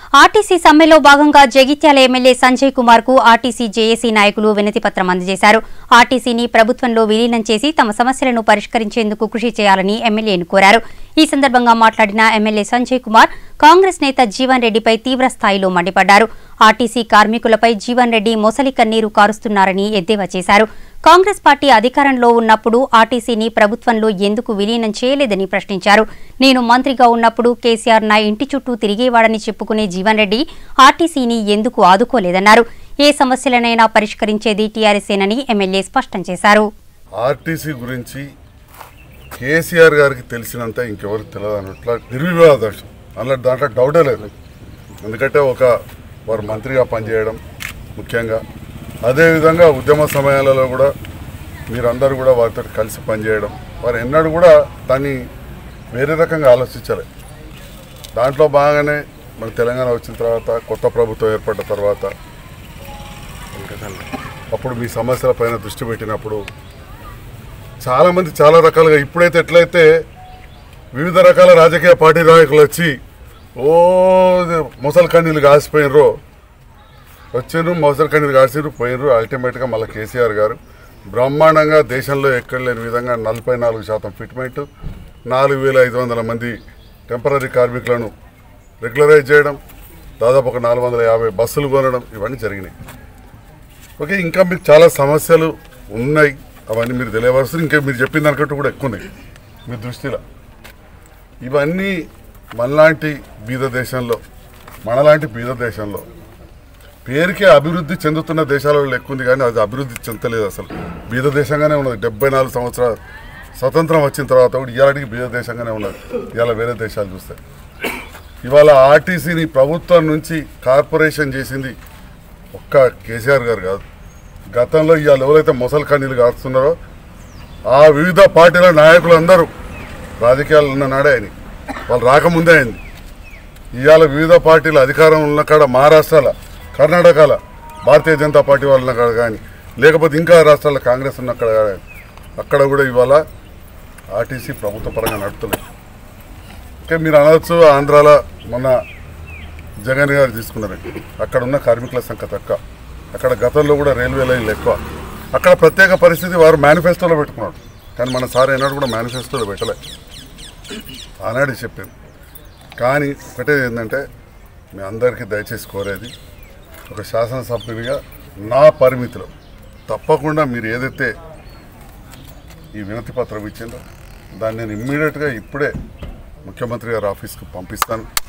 RTC సమ్మెలో భాగంగా Jagtial MLA Sanjay Kumar కు ఆర్టీసీ జేఏసీ నాయకులు వినతి పత్రం అందజేశారు ఆర్టీసీని ప్రభుత్వంలో విలీనం చేసి తమ సమస్యలను పరిష్కరించేందుకు కృషి చేయాలని ఎమ్మెల్యేను కోరారు ఈ సందర్భంగా మాట్లాడిన ఎమ్మెల్యే సంజయ్ కుమార్ కాంగ్రెస్ నేత జీవన్ రెడ్డిపై తీవ్ర స్థాయిలో మండిపడ్డారు ఆర్టీసీ కార్మికులపై జీవన్ రెడ్డి మొసలి కన్నీరు కారుస్తున్నారని ఎద్దేవా చేశారు కాంగ్రెస్ పార్టీ అధికారంలో ఉన్నప్పుడు ఆర్టీసీని ప్రభుత్వంలో ఎందుకు విలీనం చేయలేదని ప్రశ్నించారు నేను మంత్రిగా ఉన్నప్పుడు కేసీఆర్ నా ఇంటి చుట్టూ తిరిగేవాడని చెప్పుకునే జీవన్ రెడ్డి ఆర్టీసీని ఎందుకు ఆదుకోలేదన్నారు ఏ సమస్యలనైనా పరిష్కరించేది టీఆర్ఎస్ఏనని ఎమ్మెల్యే స్పష్టం చేశారు ఆర్టీసీ గురించి కేసీఆర్ గారికి తెలిసినంత ఇంకెవరికి తెలియదు అన్నట్ల నిర్వివాదం అందులో దాంట్లో డౌటే లేదు ఎందుకంటే ఒక వారు మంత్రిగా పనిచేయడం ముఖ్యంగా అదేవిధంగా ఉద్యమ సమయాలలో కూడా మీరందరూ కూడా వారితో కలిసి పనిచేయడం వారు ఎన్నడూ కూడా దాన్ని వేరే రకంగా ఆలోచించలేదు దాంట్లో బాగానే మన తెలంగాణ వచ్చిన తర్వాత కొత్త ప్రభుత్వం ఏర్పడ్డ తర్వాత అప్పుడు మీ సమస్యల పైన దృష్టి పెట్టినప్పుడు చాలామంది చాలా రకాలుగా ఇప్పుడైతే ఎట్లయితే వివిధ రకాల రాజకీయ పార్టీ నాయకులు వచ్చి ఓ ముసలి కన్నీళ్ళు కాసిపోయినరు వచ్చిండ్రు మొసలి కన్నీళ్ళు కాసిరు పోయినరు అల్టిమేట్గా మళ్ళీ కేసీఆర్ గారు బ్రహ్మాండంగా దేశంలో ఎక్కడ లేని విధంగా నలభై నాలుగు శాతం ఫిట్మెంట్ నాలుగు వేల ఐదు వందల మంది టెంపరీ కార్మికులను రెగ్యులరైజ్ చేయడం దాదాపు ఒక నాలుగు వందల యాభై బస్సులు కొనడం ఇవన్నీ జరిగినాయి ఓకే ఇంకా మీకు చాలా సమస్యలు ఉన్నాయి అవన్నీ మీరు తెలియవలసిన ఇంకా మీరు చెప్పిన దానికంటే కూడా ఎక్కువ ఉన్నాయి మీ దృష్టిలో ఇవన్నీ మనలాంటి బీద దేశంలో మనలాంటి బీద దేశంలో పేరుకే అభివృద్ధి చెందుతున్న దేశాలలో ఎక్కువ ఉంది కానీ అది అభివృద్ధి చెందలేదు అసలు బీద దేశంగానే ఉన్నది డెబ్బై నాలుగు సంవత్సరాలు స్వతంత్రం వచ్చిన తర్వాత కూడా ఇవాళకి బీద దేశంగానే ఉన్నది ఇవాళ వేరే దేశాలు చూస్తే ఇవాళ ఆర్టీసీని ప్రభుత్వం నుంచి కార్పొరేషన్ చేసింది ఒక్క కేసీఆర్ గారు కాదు గతంలో ఇవాళ ఎవరైతే ముసలి కన్నీళ్ళు కాస్తున్నారో ఆ వివిధ పార్టీల నాయకులందరూ రాజకీయాలు ఉన్న నాడే ఆయన వాళ్ళు రాకముందే అయింది ఇవాళ వివిధ పార్టీల అధికారం ఉన్న కాడ మహారాష్ట్రాల కర్ణాటకల భారతీయ జనతా పార్టీ వాళ్ళు ఉన్న కాడ కానీ లేకపోతే ఇంకా రాష్ట్రాల్లో కాంగ్రెస్ ఉన్న అక్కడ కానీ అక్కడ కూడా ఇవాళ ఆర్టీసీ ప్రభుత్వ పరంగా నడుపుతలేదు ఓకే మీరు అనవచ్చు ఆంధ్రాలో మొన్న జగన్ గారు తీసుకున్నారండి అక్కడ ఉన్న కార్మికుల సంఖ్య తక్కువ అక్కడ గతంలో కూడా రైల్వే లైన్లు ఎక్కువ అక్కడ ప్రత్యేక పరిస్థితి వారు మేనిఫెస్టోలో పెట్టుకున్నాడు కానీ మన సార్ ఏనాడు కూడా మేనిఫెస్టోలో పెట్టలే ఆనాడు చెప్పింది కానీ ఒకటే ఏంటంటే మీ అందరికీ దయచేసి కోరేది ఒక శాసనసభ్యునిగా నా పరిమితిలో తప్పకుండా మీరు ఏదైతే ఈ వినతి పత్రం ఇచ్చిందో దాన్ని నేను ఇమ్మీడియట్గా ఇప్పుడే ముఖ్యమంత్రి గారి ఆఫీస్కి పంపిస్తాను